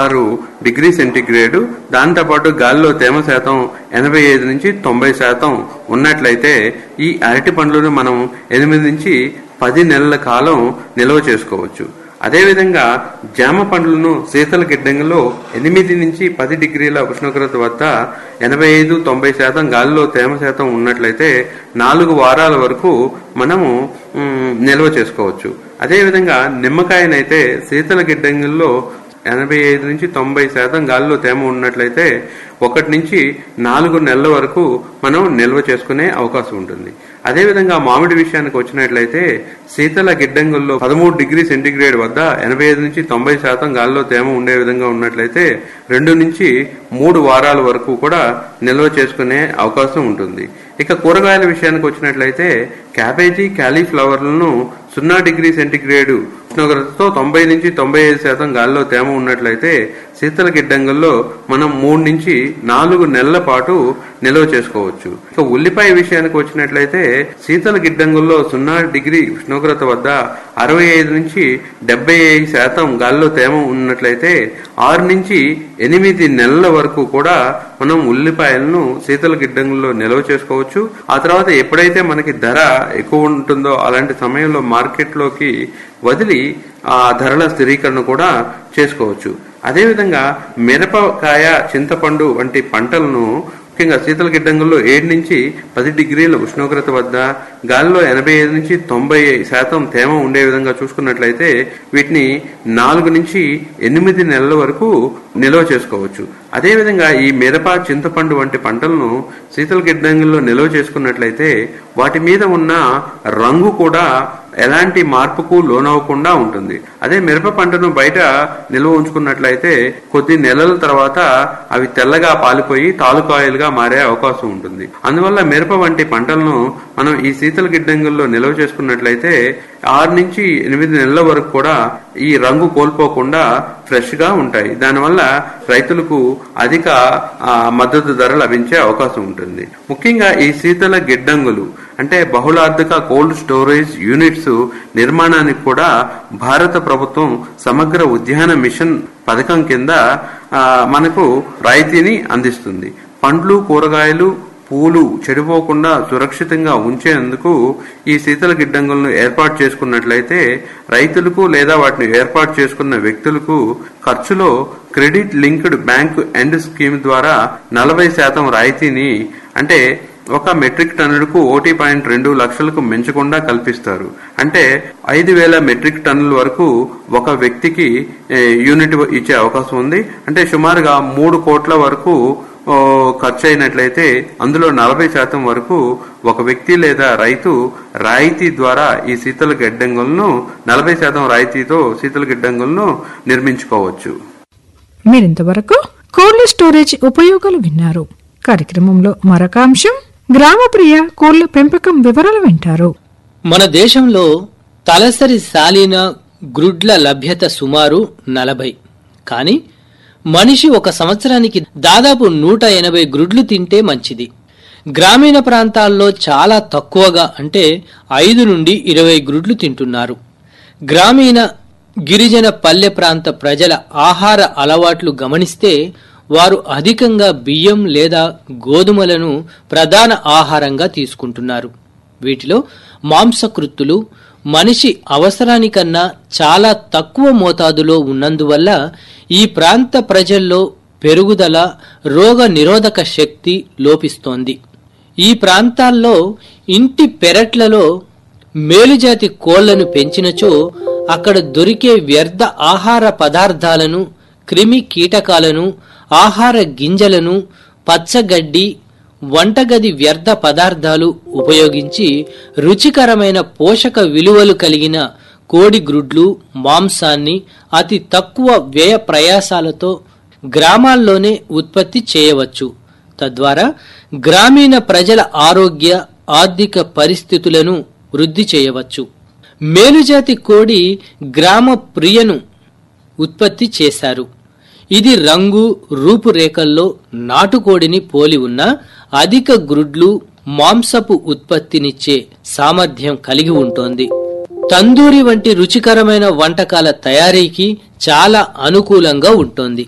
ఆరు degree centigrade దాంతోపాటు గాలిలో తేమ శాతం ఎనభై ఐదు నుంచి తొంభై శాతం ఉన్నట్లయితే ఈ అరటి పండ్లను మనం ఎనిమిది నుంచి పది నెలల కాలం నిల్వ చేసుకోవచ్చు అదేవిధంగా జామ పండ్లను శీతల గిడ్డంగిలో ఎనిమిది నుంచి పది డిగ్రీల ఉష్ణోగ్రత వద్ద ఎనభై ఐదు తొంభై శాతం గాలిలో తేమ శాతం ఉన్నట్లయితే నాలుగు వారాల వరకు మనము మ్, నిల్వ చేసుకోవచ్చు అదేవిధంగా నిమ్మకాయనైతే శీతల గిడ్డంగిల్లో ఎనభై ఐదు నుంచి తొంభై శాతం గాలిలో తేమ ఉన్నట్లయితే ఒకటి నుంచి నాలుగు నెలల వరకు మనం నిల్వ చేసుకునే అవకాశం ఉంటుంది అదేవిధంగా మామిడి విషయానికి వచ్చినట్లయితే శీతల గిడ్డంగుల్లో పదమూడు డిగ్రీ సెంటీగ్రేడ్ వద్ద ఎనభై ఐదు నుంచి తొంభై శాతం గాలిలో తేమ ఉండే విధంగా ఉన్నట్లయితే రెండు నుంచి మూడు వారాల వరకు కూడా నిల్వ చేసుకునే అవకాశం ఉంటుంది ఇక కూరగాయల విషయానికి వచ్చినట్లయితే క్యాబేజీ క్యాలీఫ్లవర్లను సున్నా డిగ్రీ సెంటీగ్రేడ్ ఉష్ణోగ్రతతో తొంభై నుంచి తొంభై ఐదు శాతం గాలిలో తేమ ఉన్నట్లయితే శీతల గిడ్డంగుల్లో మనం మూడు నుంచి నాలుగు నెలల పాటు నిల్వ చేసుకోవచ్చు ఇక ఉల్లిపాయ విషయానికి వచ్చినట్లయితే శీతల గిడ్డంగుల్లో సున్నా డిగ్రీ ఉష్ణోగ్రత వద్ద అరవై ఐదు నుంచి డెబ్బై ఐదు శాతం గాలిలో తేమ ఉన్నట్లయితే ఆరు నుంచి ఎనిమిది నెలల వరకు కూడా మనం ఉల్లిపాయలను శీతల గిడ్డంగుల్లో నిల్వ చేసుకోవచ్చు ఆ తర్వాత ఎప్పుడైతే మనకి ధర ఎక్కువ ఉంటుందో అలాంటి సమయంలో మార్కెట్లోకి వదిలి ఆ ధరల స్థిరీకరణ కూడా చేసుకోవచ్చు అదేవిధంగా మిరపకాయ చింతపండు వంటి పంటలను ముఖ్యంగా శీతల గిడ్డంగుల్లో ఏడు నుంచి పది డిగ్రీల ఉష్ణోగ్రత వద్ద గాలిలో ఎనభై ఐదు నుంచి తొంభై శాతం తేమ ఉండే విధంగా చూసుకున్నట్లయితే వీటిని నాలుగు నుంచి ఎనిమిది నెలల వరకు నిల్వ చేసుకోవచ్చు అదేవిధంగా ఈ మిరప చింతపండు వంటి పంటలను శీతల గిడ్డంగుల్లో నిల్వ చేసుకున్నట్లయితే వాటి మీద ఉన్న రంగు కూడా ఎలాంటి మార్పుకు లోనవ్వకుండా ఉంటుంది అదే మిరప పంటను బయట నిల్వ ఉంచుకున్నట్లయితే కొద్ది నెలల తర్వాత అవి తెల్లగా పాలిపోయి తాలుకాయలుగా మారే అవకాశం ఉంటుంది అందువల్ల మిరప వంటి పంటలను మనం ఈ శీతల గిడ్డంగుల్లో నిల్వ చేసుకున్నట్లయితే ఆరు నుంచి ఎనిమిది నెలల వరకు కూడా ఈ రంగు కోల్పోకుండా ఫ్రెష్ గా ఉంటాయి దానివల్ల రైతులకు అధిక ఆ, మద్దతు ధర లభించే అవకాశం ఉంటుంది ముఖ్యంగా ఈ శీతల గిడ్డంగులు అంటే బహుళార్థక కోల్డ్ స్టోరేజ్ యూనిట్స్ నిర్మాణానికి కూడా భారత ప్రభుత్వం సమగ్ర ఉద్యాన మిషన్ పథకం కింద ఆ, మనకు రాయితీని అందిస్తుంది పండ్లు కూరగాయలు పూలు చెడిపోకుండా సురక్షితంగా ఉంచేందుకు ఈ శీతల గిడ్డంగులను ఏర్పాటు చేసుకున్నట్లయితే రైతులకు లేదా వాటిని ఏర్పాటు చేసుకున్న వ్యక్తులకు ఖర్చులో credit linked bank end scheme ద్వారా నలభై శాతం రాయితీని అంటే ఒక మెట్రిక్ టన్నులకు ఒకటి పాయింట్ రెండు లక్షలకు మించకుండా కల్పిస్తారు అంటే ఐదు వేల మెట్రిక్ టన్నుల వరకు ఒక వ్యక్తికి ఏ, యూనిట్ ఇచ్చే అవకాశం ఉంది అంటే సుమారుగా మూడు కోట్ల వరకు ఓ, ఖర్చు అయినట్లయితే అందులో నలభై శాతం వరకు ఒక వ్యక్తి లేదా రైతు రాయితీ ద్వారా ఈ శీతల గిడ్డంగులను నలభై శాతం రాయితీతో శీతల గిడ్డంగులను నిర్మించుకోవచ్చు మీరింతవరకు కోళ్ల స్టోరేజ్ ఉపయోగాలు విన్నారు కార్యక్రమంలో మరొక అంశం గ్రామప్రియ కోళ్ల పెంపకం వివరాలు వింటారు మన దేశంలో తలసరి సాలిన గ్రుడ్ల లభ్యత సుమారు నలభై కానీ మనిషి ఒక సంవత్సరానికి దాదాపు నూట ఎనభై గ్రుడ్లు తింటే మంచిది గ్రామీణ ప్రాంతాల్లో చాలా తక్కువగా అంటే ఐదు నుండి ఇరవై గ్రుడ్లు తింటున్నారు గ్రామీణ గిరిజన పల్లె ప్రాంత ప్రజల ఆహార అలవాట్లు గమనిస్తే వారు అధికంగా బియ్యం లేదా గోధుమలను ప్రధాన ఆహారంగా తీసుకుంటున్నారు వీటిలో మాంసకృత్తులు మనిషి అవసరానికన్నా చాలా తక్కువ మోతాదులో ఉన్నందువల్ల ఈ ప్రాంత ప్రజల్లో పెరుగుదల రోగ నిరోధక శక్తి లోపిస్తోంది ఈ ప్రాంతాల్లో ఇంటి పెరట్లలో మేలుజాతి కోళ్లను పెంచినచో అక్కడ దొరికే వ్యర్థ ఆహార పదార్థాలను క్రిమి కీటకాలను ఆహార గింజలను పచ్చగడ్డి వంటగది వ్యర్థ పదార్థాలు ఉపయోగించి రుచికరమైన పోషక విలువలు కలిగిన కోడి గ్రుడ్లు మాంసాన్ని అతి తక్కువ వ్యయ ప్రయాసాలతో గ్రామాల్లోనే ఉత్పత్తి చేయవచ్చు తద్వారా గ్రామీణ ప్రజల ఆరోగ్య ఆర్థిక పరిస్థితులను వృద్ధి చేయవచ్చు మేలుజాతి కోడి గ్రామ ప్రియను ఉత్పత్తి చేశారు ఇది రంగు రూపురేఖల్లో నాటుకోడిని పోలి ఉన్న అధిక గ్రుడ్లు మాంసపు ఉత్పత్తినిచ్చే సామర్థ్యం కలిగి ఉంటోంది తందూరి వంటి రుచికరమైన వంటకాల తయారీకి చాలా అనుకూలంగా ఉంటోంది